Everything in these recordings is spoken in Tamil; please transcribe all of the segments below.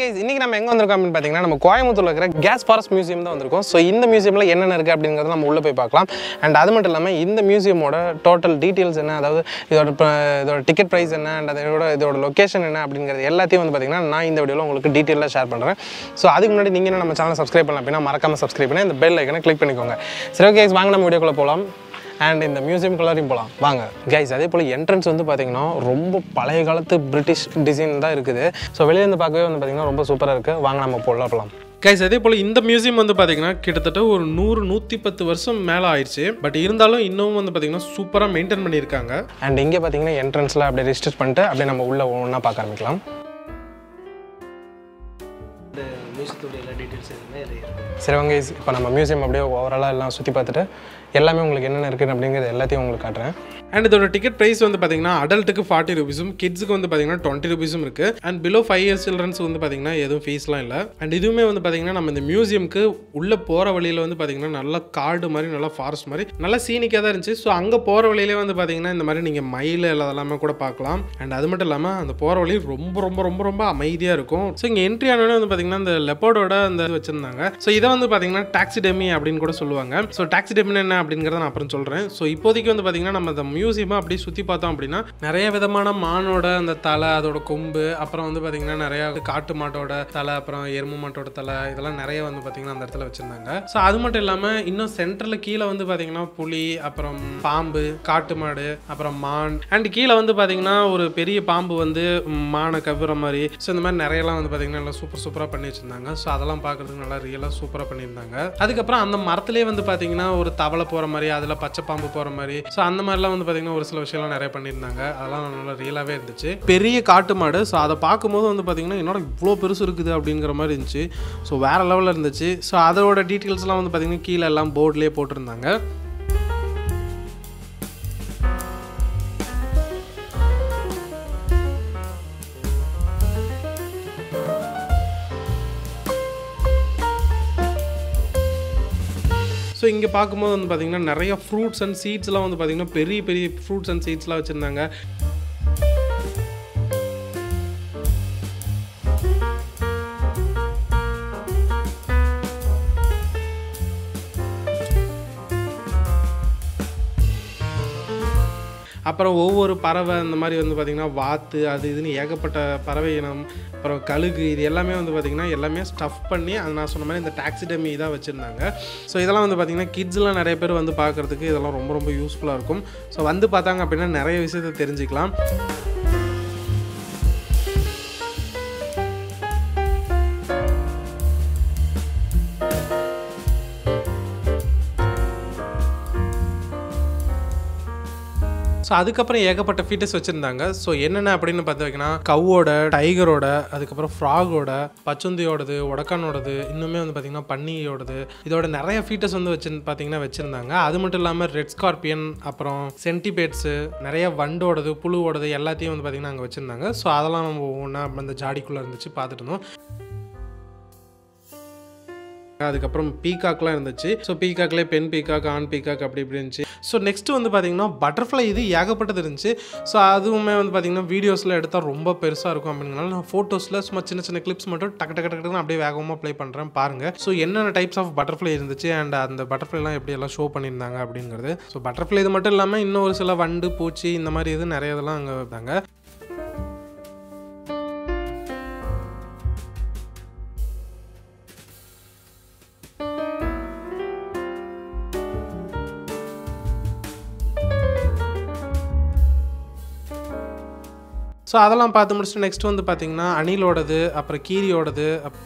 கைஸ் இன்னைக்கு நம்ம எங்கே வந்திருக்கோம் அப்படின்னு பார்த்தீங்கன்னா நம்ம கோயம்புத்தூர்ல இருக்கிற கேஸ் ஃபாரஸ்ட் மியூசியம் தான் வந்திருக்கோம் ஸோ இந்த மியூசியமில் என்னென்ன இருக்குது அப்படிங்கிறத நம்ம உள்ளே போய் பார்க்கலாம் அண்ட் அது மட்டும் இல்லாமல் இந்த மியூசியமோட டோட்டல் டீட்டெயில்ஸ் என்ன அதாவது இதோட pr- இதோட டிக்கெட் ப்ரைஸ் என்ன அண்ட் அதோட இதோட லொக்கேஷன் என்ன அப்படிங்கிறது எல்லாத்தையும் வந்து பார்த்தீங்கன்னா நான் இந்த வீடியோவில் உங்களுக்கு டீட்டெயிலாக ஷேர் பண்ணுறேன் ஸோ அதுக்கு முன்னாடி நீங்கள் நம்ம சேனல் சப்ஸ்கிரைப் பண்ணலாம் அப்படின்னா மறக்காம சப்ஸ்கிரைப் பண்ணி இந்த பெல் ஐக்கனை கிளிக் பண்ணிக்கோங்க சரி ஓகே வாங்க நம்ம வீடியோக்குள்ளே போகலாம் அண்ட் இந்த மியூசியம் குள்ளாரையும் போகலாம் வாங்க கைஸ் அதே போல் என்ட்ரன்ஸ் வந்து பார்த்தீங்கன்னா ரொம்ப பழைய காலத்து பிரிட்டிஷ் டிசைன் தான் இருக்குது ஸோ வெளியேருந்து பார்க்கவே வந்து பார்த்தீங்கன்னா ரொம்ப சூப்பராக இருக்குது வாங்க நம்ம போகலாம் போகலாம் கைஸ் அதே போல் இந்த மியூசியம் வந்து பார்த்தீங்கன்னா கிட்டத்தட்ட ஒரு நூறு நூற்றி பத்து வருஷம் மேலே ஆயிடுச்சு பட் இருந்தாலும் இன்னும் வந்து பார்த்தீங்கன்னா சூப்பராக மெயின்டைன் பண்ணியிருக்காங்க அண்ட் இங்கே பார்த்தீங்கன்னா என்ட்ரன்ஸில் அப்படியே ரெஜிஸ்டர் பண்ணிட்டு அப்படியே நம்ம உள்ளே ஒன்றா பார்க்க ஆரம்பிக்கலாம் இந்த மியூசியத்தோட எல்லா டீட்டெயில்ஸ் எதுவுமே இது இருக்கு சரி வாங்க இப்போ நம்ம மியூசியம் அப்படியே ஓவராலாக எல்லாம் சுற்றி பார்த்துட்டு எல்லாமே உங்களுக்கு என்னென்ன இருக்குது அப்படிங்கிறது எல்லாத்தையும் உங்களுக்கு காட்டுறேன் அண்ட் இதோட டிக்கெட் ப்ரைஸ் வந்து பார்த்தீங்கன்னா அடல்ட்டுக்கு ஃபார்ட்டி ருபீஸும் கிட்ஸுக்கு வந்து பார்த்தீங்கன்னா டுவெண்ட்டி ருபீஸும் இருக்குது and below five years childrens வந்து பார்த்தீங்கன்னா எதுவும் ஃபீஸ்லாம் இல்லை அண்ட் இதுவுமே வந்து பார்த்தீங்கன்னா நம்ம இந்த மியூசியம்க்கு உள்ளே போகிற வழியில் வந்து பார்த்தீங்கன்னா நல்லா காடு மாதிரி நல்லா ஃபாரஸ்ட் மாதிரி நல்லா சீனிக்காக தான் இருந்துச்சு ஸோ அங்கே போகிற வழியிலே வந்து பார்த்தீங்கன்னா இந்த மாதிரி நீங்கள் மயில் எல்லாமே கூட பார்க்கலாம் அண்ட் அது மட்டும் இல்லாமல் அந்த போகிற வழி ரொம்ப ரொம்ப ரொம்ப ரொம்ப அமைதியாக இருக்கும் ஸோ இங்கே என்ட்ரி ஆனோடனே வந்து பார்த்தீங்கன்னா இந்த லெப்போடோட அந்த இது வச்சுருந்தாங்க ஸோ இதை வந்து பார்த்தீங்கன்னா டாக்ஸிடெமி அப்படின்னு கூட சொல்லுவாங்க ஸோ டாக்ஸிடெமி என்ன அப்படிங்கிறத நான் அப்புறம் சொல்கிறேன் ஸோ இப்போதைக்கு வந்து பார்த்தீங்கன்னா நம்ம இந்த மியூசியமாக அப்படி சுற்றி பார்த்தோம் அப்படின்னா நிறைய விதமான மானோட அந்த தலை அதோட கொம்பு அப்புறம் வந்து பார்த்தீங்கன்னா நிறைய காட்டு மாட்டோட தலை அப்புறம் எருமை மாட்டோட தலை இதெல்லாம் நிறைய வந்து பார்த்தீங்கன்னா அந்த இடத்துல வச்சுருந்தாங்க ஸோ அது மட்டும் இல்லாமல் இன்னும் சென்டரில் கீழே வந்து பார்த்தீங்கன்னா புலி அப்புறம் பாம்பு காட்டு மாடு அப்புறம் மான் அண்ட் கீழே வந்து பார்த்தீங்கன்னா ஒரு பெரிய பாம்பு வந்து ம், மானை கவ்வுற மாதிரி ஸோ இந்த மாதிரி நிறையலாம் வந்து பார்த்தீங்கன்னா நல்லா சூப்பர் சூப்பராக பண்ணி வச்சிருந்தாங்க ஸோ அதெல்லாம் பார்க்கறதுக்கு நல்லா ரியலாக சூப்பராக பண்ணியிருந்தாங்க அதுக்கப்புறம் அந்த மரத்துலேயே வந்து பார்த்தீங்கன்னா ஒரு தவளை போகிற மாதிரி அதில் பச்சை பாம்பு போகிற மாதிரி ஸோ அந்த மாதிரிலாம் வந்து பார்த்தீங்கன்னா ஒரு சில விஷயம்லாம் நிறைய பண்ணியிருந்தாங்க அதெல்லாம் நல்லா ரியலாகவே இருந்துச்சு பெரிய காட்டு மாடு ஸோ அதை பார்க்கும்போது வந்து பார்த்தீங்கன்னா என்னோட இவ்வளோ பெருசு இருக்குது அப்படிங்கிற மாதிரி இருந்துச்சு ஸோ வேறு லெவலில் இருந்துச்சு ஸோ அதோட டீட்டெயில்ஸ்லாம் வந்து பார்த்தீங்கன்னா கீழே எல்லாம் போர்ட்லேயே போட்டிருந்தாங்க ஸோ இங்கே பார்க்கும்போது வந்து பார்த்தீங்கன்னா நிறைய ஃப்ரூட்ஸ் அண்ட் சீட்ஸ்லாம் வந்து பார்த்தீங்கன்னா பெரிய பெரிய ஃப்ரூட்ஸ் அண்ட் சீட்ஸ்லாம் வச்சுருந்தாங்க அப்புறம் ஒவ்வொரு பறவை அந்த மாதிரி வந்து பார்த்திங்கன்னா வாத்து அது இதுன்னு ஏகப்பட்ட பறவை இனம் அப்புறம் கழுகு இது எல்லாமே வந்து பார்த்திங்கன்னா எல்லாமே ஸ்டஃப் பண்ணி அது நான் சொன்ன மாதிரி இந்த டாக்ஸிடமி தான் வச்சுருந்தாங்க ஸோ இதெல்லாம் வந்து பார்த்திங்கன்னா கிட்ஸ்லாம் நிறைய பேர் வந்து பார்க்குறதுக்கு இதெல்லாம் ரொம்ப ரொம்ப யூஸ்ஃபுல்லாக இருக்கும் ஸோ வந்து பார்த்தாங்க அப்படின்னா நிறைய விஷயத்தை தெரிஞ்சுக்கலாம் ஸோ அதுக்கப்புறம் ஏகப்பட்ட ஃபீட்டர்ஸ் வச்சுருந்தாங்க ஸோ என்னென்ன அப்படின்னு பார்த்தீங்கன்னா கவ்வோட டைகரோட அதுக்கப்புறம் ஃப்ராகோட பச்சுந்தியோடது உடக்கானோடது இன்னுமே வந்து பார்த்தீங்கன்னா பன்னியோடது இதோட நிறைய ஃபீட்டர்ஸ் வந்து வச்சு பார்த்தீங்கன்னா வச்சுருந்தாங்க அது மட்டும் இல்லாமல் ரெட் ஸ்கார்பியன் அப்புறம் சென்டிபேட்ஸு நிறைய வண்டோடது புழுவோடது எல்லாத்தையும் வந்து பார்த்தீங்கன்னா அங்கே வச்சுருந்தாங்க ஸோ அதெல்லாம் நம்ம ஒவ்வொன்றா அந்த ஜாடிக்குள்ளே இருந்துச்சு பார்த்துட்டு இருந்தோம் அதுக்கப்புறம் பீகாக்லாம் இருந்துச்சு ஸோ பீகாக்லேயே பெண் பீகாக் ஆண் பீகாக் அப்படி இப்படி இருந்துச்சு ஸோ நெக்ஸ்ட் வந்து பார்த்தீங்கன்னா பட்டர்ஃப்ளை இது ஏகப்பட்டது இருந்துச்சு ஸோ அதுவுமே வந்து பார்த்தீங்கன்னா வீடியோஸில் எடுத்தால் ரொம்ப பெருசாக இருக்கும் அப்படிங்கிறனால நான் ஃபோட்டோஸில் சும்மா சின்ன சின்ன கிளிப்ஸ் மட்டும் டக்கு டக்கு டக்குன்னு அப்படியே வேகமாக ப்ளே பண்ணுறேன் பாருங்கள் ஸோ என்னென்ன டைப்ஸ் ஆஃப் பட்டர்ஃப்ளை இருந்துச்சு அண்ட் அந்த பட்டர்ஃப்ளைலாம் எப்படி எல்லாம் ஷோ பண்ணியிருந்தாங்க அப்படிங்கிறது ஸோ பட்டர்ஃப்ளை இது மட்டும் இல்லாமல் இன்னும் ஒரு சில வண்டு பூச்சி இந்த மாதிரி இது நிறைய இதெல்லாம் அங்கே வைப்பாங்க ஸோ அதெல்லாம் பார்த்து முடிச்சுட்டு நெக்ஸ்ட் வந்து பார்த்தீங்கன்னா அணிலோடது அப்புறம் கீரியோடது அப்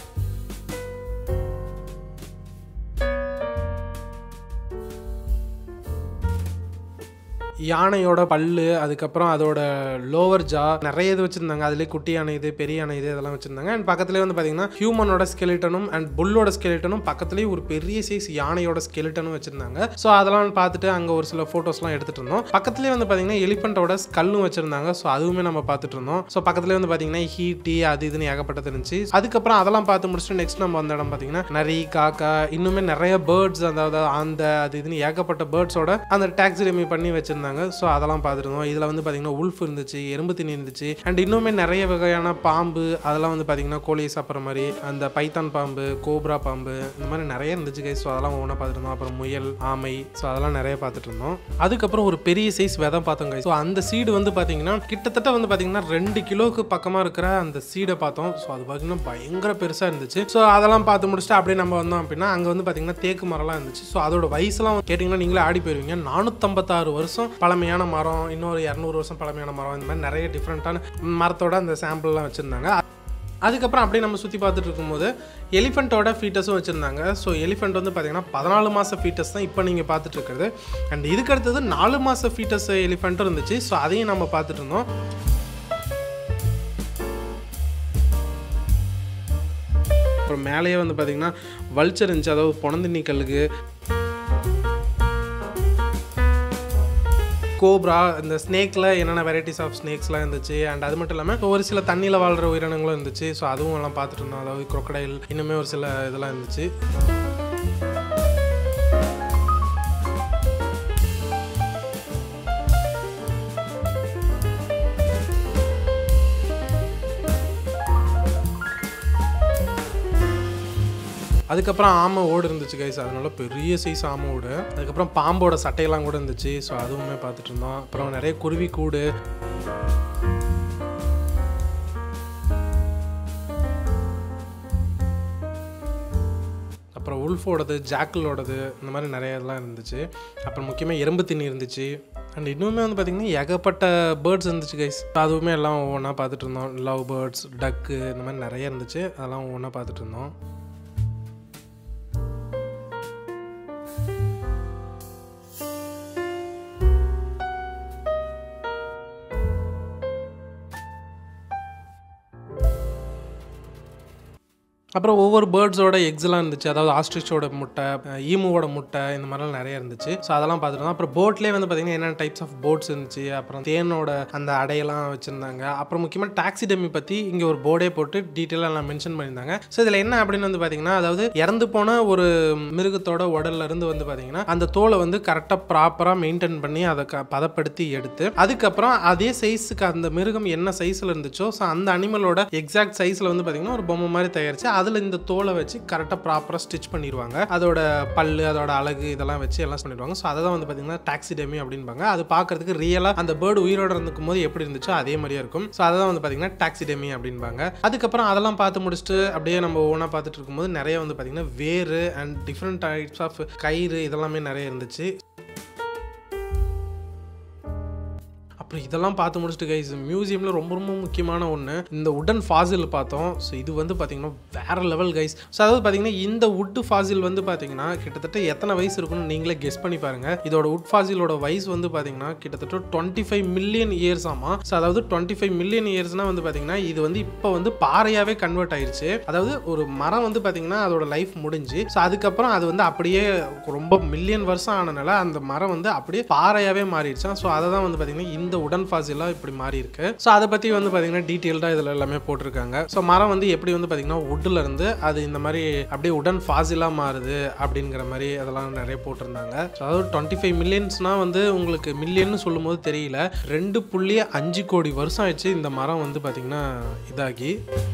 யானையோட பல்லு அதுக்கப்புறம் அதோட லோவர் ஜா நிறைய இது வச்சிருந்தாங்க அதுலேயே குட்டி யானை இது பெரிய யானை இது இதெல்லாம் வச்சிருந்தாங்க அண்ட் பக்கத்துலேயே வந்து பார்த்தீங்கன்னா ஹியூமனோட ஸ்கெலிட்டனும் அண்ட் புல்லோட ஸ்கெலிட்டனும் பக்கத்துலேயே ஒரு பெரிய சைஸ் யானையோட ஸ்கெலிட்டனும் வச்சிருந்தாங்க ஸோ அதெல்லாம் பார்த்துட்டு அங்கே ஒரு சில ஃபோட்டோஸ்லாம் எடுத்துட்டு இருந்தோம் பக்கத்துலேயே வந்து பார்த்தீங்கன்னா எலிஃபெண்ட்டோட ஸ்கல்லும் வச்சிருந்தாங்க ஸோ அதுவுமே நம்ம பார்த்துட்டு இருந்தோம் ஸோ பக்கத்துலேயே வந்து பார்த்தீங்கன்னா ஹீட்டி அது இதுன்னு ஏகப்பட்டது இருந்துச்சு அதுக்கப்புறம் அதெல்லாம் பார்த்து முடிச்சுட்டு நெக்ஸ்ட் நம்ம வந்த இடம் பார்த்தீங்கன்னா நரி காக்கா இன்னுமே நிறைய பேர்ட்ஸ் அதாவது அந்த அது இதுன்னு ஏகப்பட்ட பேர்ட்ஸோட அந்த டாக்ஸிடமி பண்ணி வச்சிருந்தாங்க வச்சுருந்தாங்க ஸோ அதெல்லாம் பார்த்துருந்தோம் இதில் வந்து பார்த்திங்கன்னா உல்ஃப் இருந்துச்சு எறும்பு திணி இருந்துச்சு அண்ட் இன்னுமே நிறைய வகையான பாம்பு அதெல்லாம் வந்து பார்த்திங்கன்னா கோழியை சாப்பிட்ற மாதிரி அந்த பைத்தான் பாம்பு கோப்ரா பாம்பு இந்த மாதிரி நிறைய இருந்துச்சு கைஸ் ஸோ அதெல்லாம் ஒவ்வொன்றா பார்த்துருந்தோம் அப்புறம் முயல் ஆமை ஸோ அதெல்லாம் நிறைய பார்த்துட்டு இருந்தோம் அதுக்கப்புறம் ஒரு பெரிய சைஸ் விதை பார்த்தோம் கைஸ் ஸோ அந்த சீடு வந்து பார்த்தீங்கன்னா கிட்டத்தட்ட வந்து பார்த்தீங்கன்னா ரெண்டு கிலோவுக்கு பக்கமாக இருக்கிற அந்த சீடை பார்த்தோம் ஸோ அது பார்த்தீங்கன்னா பயங்கர பெருசாக இருந்துச்சு ஸோ அதெல்லாம் பார்த்து முடிச்சுட்டு அப்படியே நம்ம வந்தோம் அப்படின்னா அங்கே வந்து பார்த்தீங்கன்னா தேக்கு மரம்லாம் இருந்துச்சு ஸோ அதோட வயசுலாம் கேட்டிங்கன்னா நீங்களே ஆடி போயிருவீங்க நானூற்றம்பத்தாறு வருஷம் பழமையான மரம் இன்னொரு இரநூறு வருஷம் பழமையான மரம் இந்த மாதிரி நிறைய டிஃப்ரெண்ட்டான மரத்தோட அந்த சாம்பிள்லாம் வச்சுருந்தாங்க அதுக்கப்புறம் அப்படியே நம்ம சுற்றி பார்த்துட்டு இருக்கும்போது எலிஃபெண்ட்டோட ஃபீட்டஸும் வச்சுருந்தாங்க ஸோ எலிஃபெண்ட் வந்து பார்த்தீங்கன்னா பதினாலு மாத ஃபீட்டஸ் தான் இப்போ நீங்கள் பார்த்துட்டு இருக்கிறது அண்ட் இதுக்கு அடுத்தது நாலு மாத ஃபீட்டஸ் எலிஃபெண்ட்டும் இருந்துச்சு ஸோ அதையும் நம்ம பார்த்துட்டு இருந்தோம் அப்புறம் மேலேயே வந்து பார்த்தீங்கன்னா வல்ச்சர் இருந்துச்சு அதாவது பொணந்திண்ணி கல்லுக்கு கோப்ரா இந்த ஸ்னேக்கில் என்னென்ன வெரைட்டிஸ் ஆஃப் ஸ்னேக்ஸ்லாம் இருந்துச்சு அண்ட் அது மட்டும் இல்லாமல் ஒரு சில தண்ணியில் வாழ்கிற உயிரினங்களும் இருந்துச்சு ஸோ அதுவும் எல்லாம் பார்த்துட்டு இருந்தோம் அதாவது crocodile இன்னுமே ஒரு சில இதெல்லாம் இருந்துச்சு அதுக்கப்புறம் ஆமை ஓடு இருந்துச்சு கைஸ் அதனால பெரிய சைஸ் ஆமை ஓடு அதுக்கப்புறம் பாம்போட சட்டையெல்லாம் கூட இருந்துச்சு ஸோ அதுவுமே பார்த்துட்டு இருந்தோம் அப்புறம் நிறைய குருவி கூடு அப்புறம் உல்ஃபோடது ஜாக்கிளோடது இந்த மாதிரி நிறைய இதெல்லாம் இருந்துச்சு அப்புறம் முக்கியமாக எறும்பு தண்ணி இருந்துச்சு அண்ட் இன்னுமே வந்து பார்த்திங்கன்னா ஏகப்பட்ட பேர்ட்ஸ் இருந்துச்சு கைஸ் அதுவுமே எல்லாம் ஒவ்வொன்றா பார்த்துட்டு இருந்தோம் லவ் பேர்ட்ஸ் டக்கு இந்த மாதிரி நிறைய இருந்துச்சு அதெல்லாம் ஒவ்வொன்றா பார்த்துட்டு இருந்தோம் அப்புறம் ஒவ்வொரு பேர்ட்ஸோட எக்ஸ்லாம் இருந்துச்சு அதாவது ஆஸ்ட்ரிச்சோட முட்டை அஹ் ஈமுவோட முட்டை இந்த மாதிரிலாம் நிறைய இருந்துச்சு ஸோ அதெல்லாம் பார்த்துருந்தோம் அப்புறம் போட்லேயே வந்து பார்த்தீங்கன்னா என்னென்ன டைப்ஸ் ஆஃப் போட்ஸ் இருந்துச்சு அப்புறம் தேனோட அந்த அடையெல்லாம் வச்சுருந்தாங்க அப்புறம் முக்கியமாக டாக்ஸி டெம்மி பற்றி இங்கே ஒரு போர்டே போட்டு டீட்டெயிலாக எல்லாம் மென்ஷன் பண்ணியிருந்தாங்க ஸோ இதில் என்ன அப்படின்னு வந்து பார்த்தீங்கன்னா அதாவது இறந்து போன ஒரு மிருகத்தோட உடல்ல இருந்து வந்து பார்த்தீங்கன்னா அந்த தோலை வந்து கரெக்டாக ப்ராப்பராக மெயின்டைன் பண்ணி அதை க பதப்படுத்தி எடுத்து அதுக்கப்புறம் அதே சைஸுக்கு அந்த மிருகம் என்ன சைஸில் இருந்துச்சோ ஸோ அந்த அனிமலோட எக்ஸாக்ட் சைஸில் வந்து பார்த்தீங்கன்னா ஒரு பொம்மை மாதிரி தயாரிச்சு அதில் இந்த தோலை வச்சு கரெக்டாக ப்ராப்பராக ஸ்டிச் பண்ணிடுவாங்க அதோட பல்லு அதோட அழகு இதெல்லாம் வச்சு எல்லாம் பண்ணிடுவாங்க ஸோ அதை தான் வந்து பார்த்தீங்கன்னா டாக்ஸிடெமி அப்படின்பாங்க அது பார்க்கறதுக்கு ரியலாக அந்த பேர்டு உயிரோட இருந்துக்கும் போது எப்படி இருந்துச்சோ அதே மாதிரியே இருக்கும் ஸோ அதை தான் வந்து பார்த்தீங்கன்னா டாக்ஸிடெமி அப்படின்பாங்க அதுக்கப்புறம் அதெல்லாம் பார்த்து முடிச்சுட்டு அப்படியே நம்ம ஒவ்வொன்றா பார்த்துட்டு இருக்கும்போது நிறைய வந்து பார்த்தீங்கன்னா வேறு அண்ட் டிஃப்ரெண்ட் டைப்ஸ் ஆஃப் கயிறு இதெல்லாமே நிறைய இருந்துச்சு அப்புறம் இதெல்லாம் பார்த்து முடிச்சுட்டு கைஸ் மியூசியமில் ரொம்ப ரொம்ப முக்கியமான ஒன்று இந்த உடன் ஃபாசில் பார்த்தோம் ஸோ இது வந்து பார்த்தீங்கன்னா வேற லெவல் கைஸ் ஸோ அதாவது பார்த்தீங்கன்னா இந்த உட் ஃபாசில் வந்து பார்த்தீங்கன்னா கிட்டத்தட்ட எத்தனை வயசு இருக்குன்னு நீங்களே கெஸ் பண்ணி பாருங்க இதோட உட் ஃபாசிலோட வயசு வந்து பார்த்தீங்கன்னா கிட்டத்தட்ட டுவெண்ட்டி ஃபைவ் மில்லியன் இயர்ஸ் ஆமா ஸோ அதாவது டுவெண்ட்டி ஃபைவ் மில்லியன் இயர்ஸ்னா வந்து பார்த்தீங்கன்னா இது வந்து இப்போ வந்து பாறையாவே கன்வெர்ட் ஆயிருச்சு அதாவது ஒரு மரம் வந்து பார்த்தீங்கன்னா அதோட லைஃப் முடிஞ்சு ஸோ அதுக்கப்புறம் அது வந்து அப்படியே ரொம்ப மில்லியன் வருஷம் ஆனனால அந்த மரம் வந்து அப்படியே பாறையாவே மாறிடுச்சான் ஸோ அதை தான் வந்து பார்த்தீங்கன்னா இந்த உடன் ஃபாசிலாக இப்படி மாறி இருக்கு ஸோ அதை பற்றி வந்து பார்த்தீங்கன்னா டீட்டெயில்டாக இதில் எல்லாமே போட்டிருக்காங்க ஸோ மரம் வந்து எப்படி வந்து பார்த்தீங்கன்னா woodல இருந்து அது இந்த மாதிரி அப்படியே உடன் ஃபாசிலாக மாறுது அப்படிங்கிற மாதிரி அதெல்லாம் நிறைய போட்டிருந்தாங்க ஸோ அதாவது டுவெண்ட்டி ஃபைவ் மில்லியன்ஸ்னால் வந்து உங்களுக்கு மில்லியன்னு சொல்லும்போது தெரியல ரெண்டு புள்ளி அஞ்சு கோடி வருஷம் ஆயிடுச்சு இந்த மரம் வந்து பார்த்தீங்கன்னா இதாகி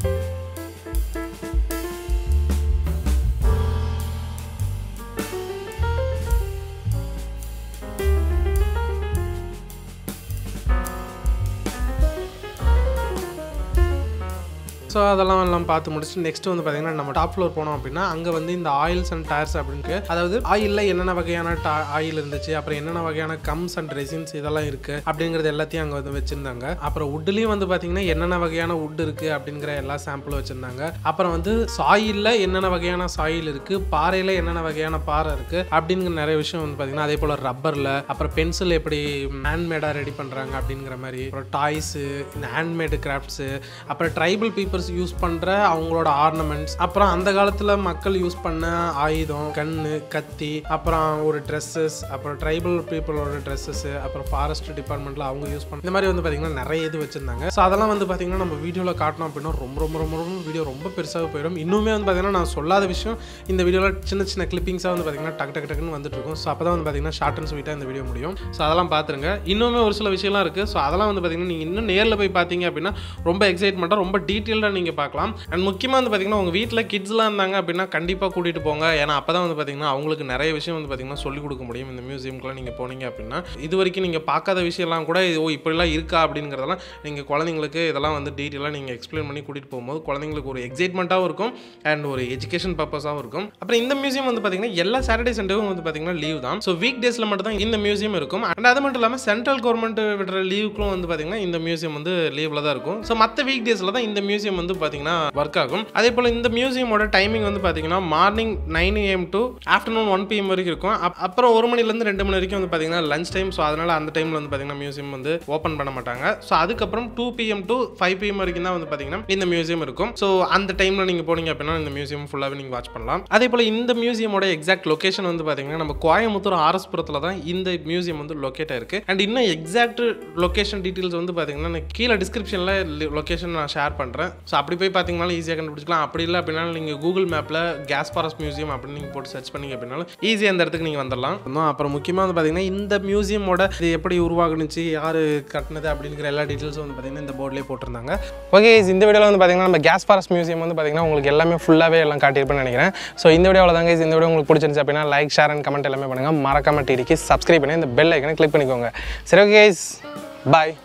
ஸோ அதெல்லாம் எல்லாம் பார்த்து முடிச்சுட்டு நெக்ஸ்ட் வந்து பார்த்தீங்கன்னா நம்ம டாப் ஃப்ளோர் போனோம் அப்படின்னா அங்கே வந்து இந்த ஆயில்ஸ் அண்ட் டயர்ஸ் அப்படின்ட்டு அதாவது ஆயிலில் என்னென்ன வகையான ஆயில் இருந்துச்சு அப்புறம் என்னென்ன வகையான கம்ஸ் அண்ட் ரெசின்ஸ் இதெல்லாம் இருக்குது அப்படிங்கிறது எல்லாத்தையும் அங்கே வந்து வச்சுருந்தாங்க அப்புறம் உட்லேயும் வந்து பார்த்தீங்கன்னா என்னென்ன வகையான உட் இருக்குது அப்படிங்கிற எல்லா சாம்பிளும் வச்சுருந்தாங்க அப்புறம் வந்து சாயிலில் என்னென்ன வகையான சாயில் இருக்குது பாறையில் என்னென்ன வகையான பாறை இருக்குது அப்படிங்கிற நிறைய விஷயம் வந்து பார்த்தீங்கன்னா அதே போல் ரப்பரில் அப்புறம் பென்சில் எப்படி ஹேண்ட்மேடாக ரெடி பண்ணுறாங்க அப்படிங்கிற மாதிரி அப்புறம் டாய்ஸு இந்த ஹேண்ட்மேடு கிராஃப்ட்ஸு அப்புறம் ட்ரைபல் பீப்புள்ஸ் ஃபாரஸ்டர்ஸ் யூஸ் பண்ணுற அவங்களோட ஆர்னமெண்ட்ஸ் அப்புறம் அந்த காலத்தில் மக்கள் யூஸ் பண்ண ஆயுதம் கண்ணு கத்தி அப்புறம் ஒரு ட்ரெஸ்ஸஸ் அப்புறம் ட்ரைபல் பீப்புளோட ட்ரெஸ்ஸஸ் அப்புறம் ஃபாரஸ்ட் டிபார்ட்மெண்ட்டில் அவங்க யூஸ் பண்ண இந்த மாதிரி வந்து பார்த்திங்கன்னா நிறைய இது வச்சுருந்தாங்க ஸோ அதெல்லாம் வந்து பார்த்திங்கன்னா நம்ம வீடியோவில் காட்டணும் அப்படின்னா ரொம்ப ரொம்ப ரொம்ப ரொம்ப வீடியோ ரொம்ப பெருசாக போயிடும் இன்னுமே வந்து பார்த்திங்கன்னா நான் சொல்லாத விஷயம் இந்த வீடியோவில் சின்ன சின்ன கிளிப்பிங்ஸாக வந்து பார்த்திங்கன்னா டக்கு டக்கு டக்குன்னு வந்துட்டு இருக்கும் ஸோ அப்போ தான் வந்து பார்த்திங்கன்னா ஷார்ட் அண்ட் ஸ்வீட்டாக இந்த வீடியோ முடியும் ஸோ அதெல்லாம் பார்த்துருங்க இன்னுமே ஒரு சில விஷயம்லாம் இருக்குது ஸோ அதெல்லாம் வந்து பார்த்திங்கன்னா நீங்கள் இன்னும் நேரில் போய் பார்த்தீங்க அப்படின்னா ரொம்ப எக்ஸைட்மெண்ட்டாக ரொம்ப டீட்டெயில்டாக நீங்கள் பார்க்கலாம் அண்ட் முக்கியமாக வந்து பார்த்திங்கன்னா உங்கள் வீட்டில் கிட்ஸ்லாம் இருந்தாங்க அப்படின்னா கண்டிப்பாக கூட்டிகிட்டு போங்க ஏன்னா அப்போ தான் வந்து பார்த்திங்கன்னா அவங்களுக்கு நிறைய விஷயம் வந்து பார்த்திங்கன்னா சொல்லிக் கொடுக்க முடியும் இந்த மியூசியம்க்குலாம் நீங்கள் போனீங்க அப்படின்னா இது வரைக்கும் நீங்கள் பார்க்காத விஷயம்லாம் கூட இது, ஓ இப்படிலாம் இருக்கா அப்படிங்கிறதெல்லாம் நீங்கள் குழந்தைங்களுக்கு இதெல்லாம் வந்து டீட்டெயிலாக நீங்கள் எக்ஸ்பிளைன் பண்ணி கூட்டிகிட்டு போகும்போது குழந்தைங்களுக்கு ஒரு எக்ஸைட்மெண்ட்டாகவும் இருக்கும் அண்ட் ஒரு எஜுகேஷன் பர்பஸாகவும் இருக்கும் அப்புறம் இந்த மியூசியம் வந்து பார்த்திங்கன்னா எல்லா சாட்டர்டே சண்டேவும் வந்து பார்த்திங்கன்னா லீவ் தான் ஸோ வீக் டேஸில் மட்டும் தான் இந்த மியூசியம் இருக்கும் அண்ட் அது மட்டும் இல்லாமல் சென்ட்ரல் கவர்மெண்ட் விடுற லீவுக்கும் வந்து பார்த்திங்கன்னா இந்த மியூசியம் வந்து லீவில் தான் இருக்கும் ஸோ மற்ற வீக் டேஸில் தான் இந்த மியூசியம் வந்து பார்த்திங்கன்னா ஒர்க் ஆகும் அதே போல் இந்த மியூசியமோட டைமிங் வந்து பார்த்திங்கன்னா morning nine AM to afternoon one PM வரைக்கும் இருக்கும் அப்- அப்புறம் ஒரு மணிலேருந்து ரெண்டு மணி வரைக்கும் வந்து பார்த்திங்கன்னா லஞ்ச் டைம் ஸோ அதனால் அந்த டைமில் வந்து பார்த்திங்கன்னா மியூசியம் வந்து ஓப்பன் பண்ண மாட்டாங்க ஸோ அதுக்கப்புறம் two PM to five PM வரைக்கும் தான் வந்து பார்த்திங்கன்னா இந்த மியூசியம் இருக்கும் ஸோ அந்த டைமில் நீங்கள் போனீங்க அப்படின்னா இந்த மியூசியம் ஃபுல்லாகவே நீங்கள் வாட்ச் பண்ணலாம் அதே போல் இந்த மியூசியமோட எக்ஸாக்ட் லொகேஷன் வந்து பார்த்திங்கன்னா நம்ம கோயம்புத்தூர் ஆர்எஸ்புரத்தில் தான் இந்த மியூசியம் வந்து லொக்கேட் ஆயிருக்கு அண்ட் இன்னும் எக்ஸாக்ட் லொகேஷன் டீட்டெயில்ஸ் வந்து பார்த்தீங்கன்னா நான் கீழே டிஸ்கிரிப்ஷனில் லொகேஷன் நான் ஷேர் பண்ணுறேன் ஸோ அப்படி போய் பார்த்தீங்கனாலும் ஈஸியாக கண்டுபிடிச்சிக்கலாம் அப்படி இல்லை அப்படின்னா நீங்கள் கூகுள் மேப்பில் கேஸ் ஃபாரஸ்ட் மியூசியம் அப்படின்னு நீங்கள் போட்டு சர்ச் பண்ணீங்க அப்படின்னாலும் ஈஸியாக இந்த இடத்துக்கு நீங்கள் வந்துடலாம் இன்னும் அப்புறம் முக்கியமாக வந்து பார்த்தீங்கன்னா இந்த மியூசியமோட இது எப்படி உருவாகுனுச்சு யார் கட்டினது அப்படிங்கிற எல்லா டீட்டெயில்ஸும் வந்து பார்த்தீங்கன்னா இந்த போர்ட்லேயே போட்டிருந்தாங்க ஓகே இந்த வீடியோவில் வந்து பார்த்தீங்கன்னா நம்ம கேஸ் ஃபாரஸ்ட் மியூசியம் வந்து பார்த்தீங்கன்னா உங்களுக்கு எல்லாமே ஃபுல்லாகவே எல்லாம் காட்டியிருப்பேன்னு நினைக்கிறேன் ஸோ இந்த வீடியோவில் தாங்க இந்த வீடியோ உங்களுக்கு பிடிச்சிருந்துச்சு அப்படின்னா லைக் ஷேர் அண்ட் கமெண்ட் எல்லாமே பண்ணுங்கள் மறக்காம டிடிக்கு சப்ஸ்கிரைப் பண்ணி இந்த பெல் ஐக்கனை கிளிக் பண்ணிக்கோங்க சரி ஓகே பாய்